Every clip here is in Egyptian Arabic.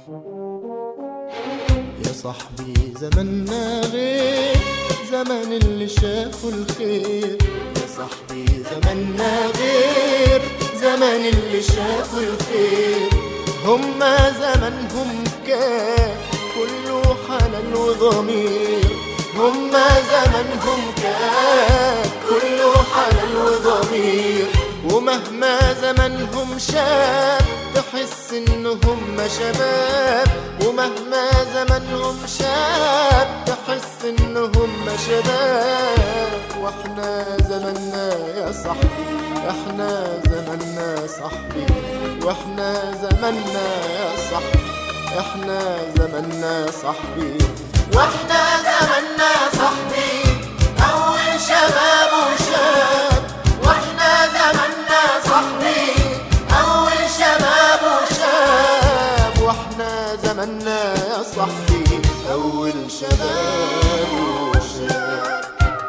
يا صاحبي زماننا غير زمن اللي شافوا الخير يا صاحبي زماننا غير زمن اللي شافوا الخير هما زمنهم كان كله حنان وضمير هما زمنهم كان كله حنان وضمير ومهما زمنهم شاب تحس انهم شباب ومهما زمنهم شاب تحس انهم شباب واحنا زمننا يا صاحبي احنا زمننا صاحبي واحنا زمننا يا صاحبي احنا زمننا صاحبي واحنا زمننا صاحبي اول شباب وشاب واحنا زمننا صاحبي اول شباب وشاب واحنا زمننا يا صاحبي اول شباب وشاب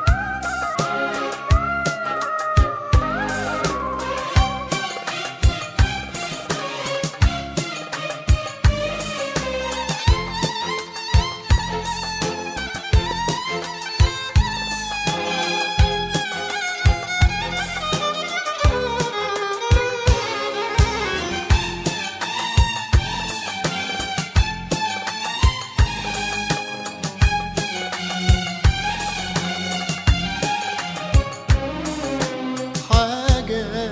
حاجة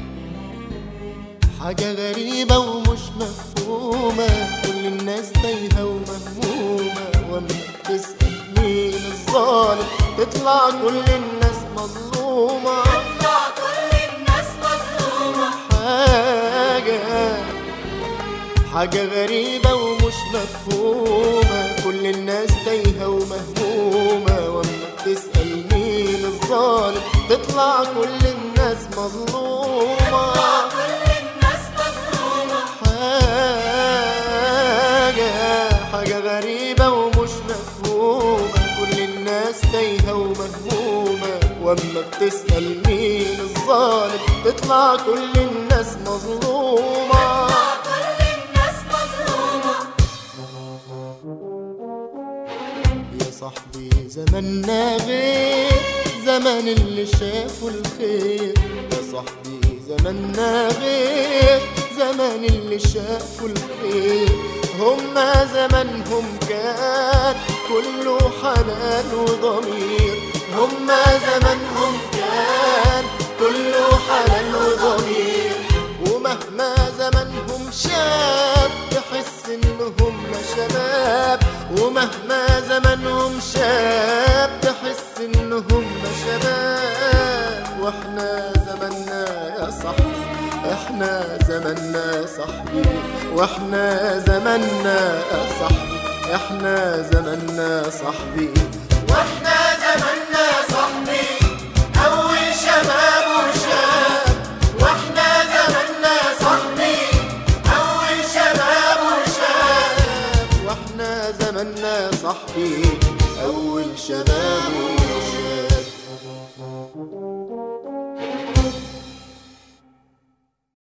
حاجة غريبة ومش مفهومة كل الناس تايهة ومهمومة وأما تسأل مين الظالم تطلع كل الناس مظلومة تطلع كل الناس مظلومة حاجة حاجة غريبة ومش مفهومة كل الناس تايهة ومهمومة وأما تسأل مين الظالم تطلع كل الناس مظلومة تطلع كل الناس مظلومة حاجة حاجة غريبة ومش مفهومة كل الناس تايهة ومهمومة واما بتسأل مين الظالم تطلع كل الناس مظلومة تطلع كل الناس مظلومة يا صاحبي زماننا غير زمن اللي شافوا الخير يا صاحبي زماننا غير زمن اللي شافوا الخير هما زمنهم كان كله حنان وضمير هما زمنهم كان كله حنان وضمير ومهما زمنهم شاب تحس انهم شباب ومهما زمنهم شاب تحس انهم شباب واحنا زمننا يا صاحبي احنا زمننا صاحبي واحنا زمننا يا صاحبي احنا زمننا صاحبي واحنا زمننا صاحبي اول شباب وشاب واحنا زمننا صاحبي اول شباب وشاب واحنا زمننا صاحبي